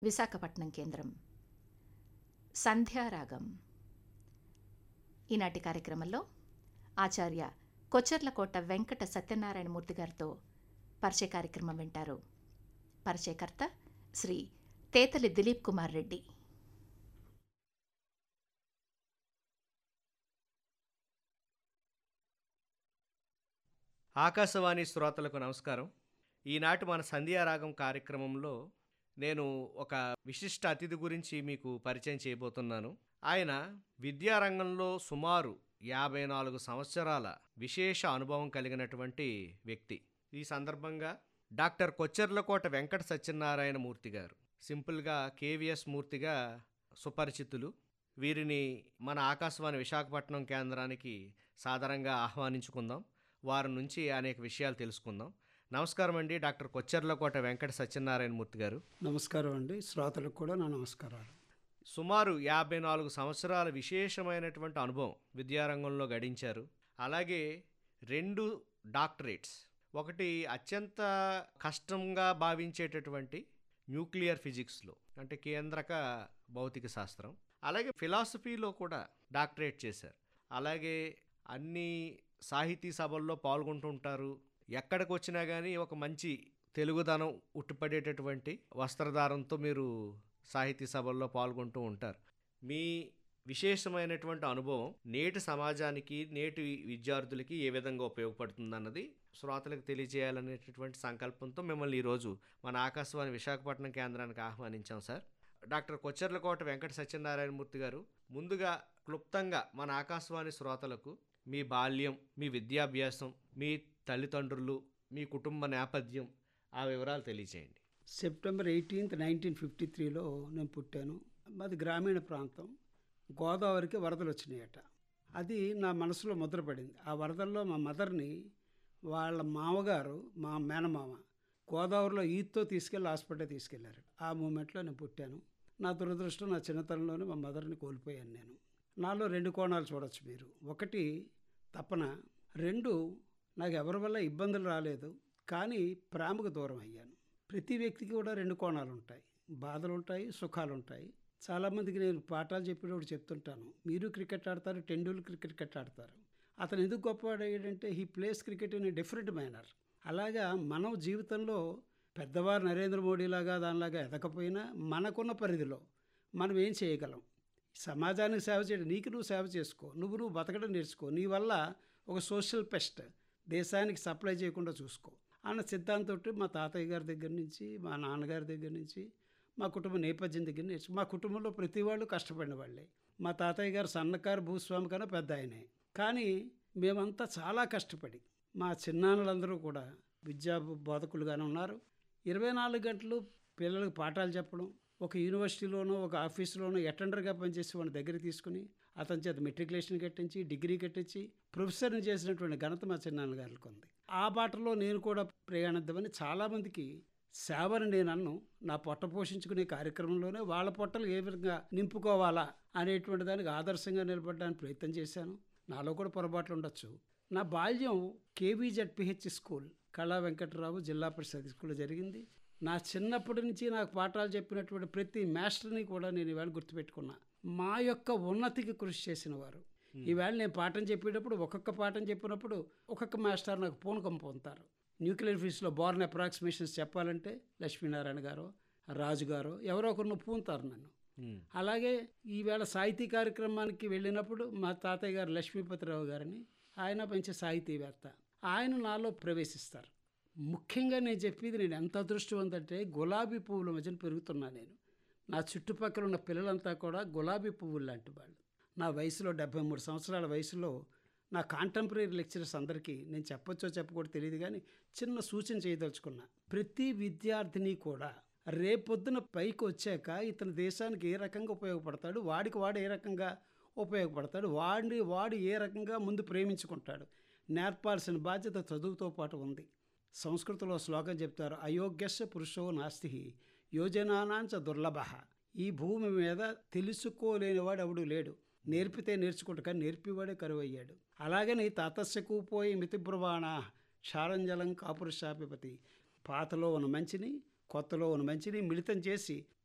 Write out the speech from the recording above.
విశాఖపట్నం కేంద్రం సంధ్యారాగం ఈనాటి కార్యక్రమంలో ఆచార్య కొచ్చర్లకోట వెంకట సత్యనారాయణమూర్తి గారితో పరిచయ కార్యక్రమం వింటారు పరిచయకర్త శ్రీ తేతలి దిలీప్ కుమార్ రెడ్డి ఆకాశవాణి శ్రోతలకు నమస్కారం ఈనాటి మన సంధ్యారాగం కార్యక్రమంలో నేను ఒక విశిష్ట అతిథి గురించి మీకు పరిచయం చేయబోతున్నాను ఆయన విద్యారంగంలో సుమారు యాభై నాలుగు సంవత్సరాల విశేష అనుభవం కలిగినటువంటి వ్యక్తి ఈ సందర్భంగా డాక్టర్ కొచ్చెర్లకోట వెంకట సత్యనారాయణ మూర్తి గారు సింపుల్గా కేవీఎస్ మూర్తిగా సుపరిచితులు వీరిని మన ఆకాశవాణి విశాఖపట్నం కేంద్రానికి సాధారణంగా ఆహ్వానించుకుందాం వారి నుంచి అనేక విషయాలు తెలుసుకుందాం నమస్కారం అండి డాక్టర్ కొచ్చెర్లకోట వెంకట సత్యనారాయణ మూర్తి గారు నమస్కారం అండి శ్రోతలకు కూడా నా నమస్కారాలు సుమారు యాభై నాలుగు సంవత్సరాల విశేషమైనటువంటి అనుభవం విద్యారంగంలో గడించారు అలాగే రెండు డాక్టరేట్స్ ఒకటి అత్యంత కష్టంగా భావించేటటువంటి న్యూక్లియర్ ఫిజిక్స్లో అంటే కేంద్రక భౌతిక శాస్త్రం అలాగే ఫిలాసఫీలో కూడా డాక్టరేట్ చేశారు అలాగే అన్ని సాహితీ సభల్లో పాల్గొంటూ ఉంటారు ఎక్కడికి వచ్చినా కానీ ఒక మంచి తెలుగుదనం ఉట్టిపడేటటువంటి వస్త్రధారంతో మీరు సాహితీ సభల్లో పాల్గొంటూ ఉంటారు మీ విశేషమైనటువంటి అనుభవం నేటి సమాజానికి నేటి విద్యార్థులకి ఏ విధంగా ఉపయోగపడుతుందన్నది శ్రోతలకు తెలియజేయాలనేటటువంటి సంకల్పంతో మిమ్మల్ని ఈరోజు మన ఆకాశవాణి విశాఖపట్నం కేంద్రానికి ఆహ్వానించాం సార్ డాక్టర్ కొచ్చర్లకోట వెంకట సత్యనారాయణమూర్తి గారు ముందుగా క్లుప్తంగా మన ఆకాశవాణి శ్రోతలకు మీ బాల్యం మీ విద్యాభ్యాసం మీ తల్లిదండ్రులు మీ కుటుంబ నేపథ్యం ఆ వివరాలు తెలియజేయండి సెప్టెంబర్ ఎయిటీన్త్ నైన్టీన్ ఫిఫ్టీ త్రీలో నేను పుట్టాను మాది గ్రామీణ ప్రాంతం గోదావరికి వరదలు వచ్చినాయట అది నా మనసులో ముద్రపడింది ఆ వరదల్లో మా మదర్ని వాళ్ళ మామగారు మా మేనమామ గోదావరిలో ఈద్తో తీసుకెళ్ళి హాస్పిటల్ తీసుకెళ్లారు ఆ మూమెంట్లో నేను పుట్టాను నా దురదృష్టం నా చిన్నతనంలోనే మా మదర్ని కోల్పోయాను నేను నాలో రెండు కోణాలు చూడొచ్చు మీరు ఒకటి తపన రెండు నాకు ఎవరి వల్ల ఇబ్బందులు రాలేదు కానీ ప్రేమకు దూరం అయ్యాను ప్రతి వ్యక్తికి కూడా రెండు కోణాలు ఉంటాయి బాధలు ఉంటాయి సుఖాలు ఉంటాయి చాలామందికి నేను పాఠాలు చెప్పేటప్పుడు చెప్తుంటాను మీరు క్రికెట్ ఆడతారు టెండూల్కర్ క్రికెట్ ఆడతారు అతను ఎందుకు గొప్పవాడయ్యాడంటే he plays cricket in a different manner అలాగా మనం జీవితంలో పెద్దవారు నరేంద్ర మోడీ లాగా దానిలాగా ఎదకపోయినా మనకున్న పరిధిలో మనం ఏం చేయగలం సమాజానికి సేవ చేయడం నీకు నువ్వు సేవ చేసుకో నువ్వు నువ్వు బతకడం నేర్చుకో నీ వల్ల ఒక సోషల్ పెస్ట్ దేశానికి సప్లై చేయకుండా చూసుకో అన్న సిద్ధాంతంతో మా తాతయ్య గారి దగ్గర నుంచి మా నాన్నగారి దగ్గర నుంచి మా కుటుంబ నేపథ్యం దగ్గర నుంచి మా కుటుంబంలో ప్రతి వాళ్ళు కష్టపడిన వాళ్ళే మా తాతయ్య గారు సన్నకారు భూస్వామి కన్నా పెద్ద ఆయనే కానీ మేమంతా చాలా కష్టపడి మా చిన్నాన్నలందరూ కూడా విద్యా బోధకులుగానే ఉన్నారు ఇరవై నాలుగు గంటలు పిల్లలకు పాఠాలు చెప్పడం ఒక యూనివర్సిటీలోనో ఒక ఆఫీసులోనో అటెండర్గా పనిచేసి వాడిని దగ్గర తీసుకుని అతని చేత మెట్రికులేషన్ కట్టించి డిగ్రీ కట్టించి ప్రొఫెసర్ని చేసినటువంటి ఘనత మా చిన్నాన్నగారికి ఉంది ఆ బాటలో నేను కూడా ప్రయాణిద్దామని చాలామందికి సేవని నేను అన్ను నా పొట్ట పోషించుకునే కార్యక్రమంలోనే వాళ్ళ పొట్టలు ఏ విధంగా నింపుకోవాలా అనేటువంటి దానికి ఆదర్శంగా నిలబడడానికి ప్రయత్నం చేశాను నాలో కూడా పొరపాట్లు ఉండొచ్చు నా బాల్యం కేవీజెడ్పిహెచ్ స్కూల్ కళా వెంకటరావు జిల్లా పరిషత్ స్కూల్లో జరిగింది నా చిన్నప్పటి నుంచి నాకు పాఠాలు చెప్పినటువంటి ప్రతి మాస్టర్ని కూడా నేను ఈవేళ గుర్తుపెట్టుకున్నా మా యొక్క ఉన్నతికి కృషి చేసిన వారు ఈవేళ నేను పాఠం చెప్పేటప్పుడు ఒక్కొక్క పాఠం చెప్పినప్పుడు ఒక్కొక్క మాస్టర్ నాకు పూనకం పొందుతారు న్యూక్లియర్ ఫిజిక్స్లో బోర్న్ అప్రాక్సిమేషన్స్ చెప్పాలంటే లక్ష్మీనారాయణ గారు రాజు గారు ఎవరో ఒకరిని పూంతారు నన్ను అలాగే ఈవేళ సాహితీ కార్యక్రమానికి వెళ్ళినప్పుడు మా తాతయ్య గారు లక్ష్మీపతిరావు గారిని ఆయన మంచి సాహితీవేత్త ఆయన నాలో ప్రవేశిస్తారు ముఖ్యంగా నేను చెప్పేది నేను ఎంత అదృష్టవంతంటే గులాబీ పువ్వుల మధ్యన పెరుగుతున్నా నేను నా చుట్టుపక్కల ఉన్న పిల్లలంతా కూడా గులాబీ పువ్వులు లాంటి వాళ్ళు నా వయసులో డెబ్బై మూడు సంవత్సరాల వయసులో నా కాంటెంపరీ లెక్చరర్స్ అందరికీ నేను చెప్పొచ్చో చెప్పకూడదు తెలియదు కానీ చిన్న సూచన చేయదలుచుకున్నా ప్రతి విద్యార్థిని కూడా రేపొద్దున పైకి వచ్చాక ఇతని దేశానికి ఏ రకంగా ఉపయోగపడతాడు వాడికి వాడు ఏ రకంగా ఉపయోగపడతాడు వాడిని వాడు ఏ రకంగా ముందు ప్రేమించుకుంటాడు నేర్పాల్సిన బాధ్యత చదువుతో పాటు ఉంది సంస్కృతంలో శ్లోకం చెప్తారు అయోగ్యస్య పురుషో నాస్తి యోజనానాంచ దుర్లభ ఈ భూమి మీద తెలుసుకోలేనివాడు ఎవడు లేడు నేర్పితే నేర్చుకుంటా కానీ నేర్పివాడే కరువు అయ్యాడు అలాగని తాతస్యకు పోయి మితిబ్రువాణ క్షారంజలం కాపురుషాపిపతి పాతలో ఉన్న మంచిని కొత్తలో ఉన్న మంచిని మిళితం చేసి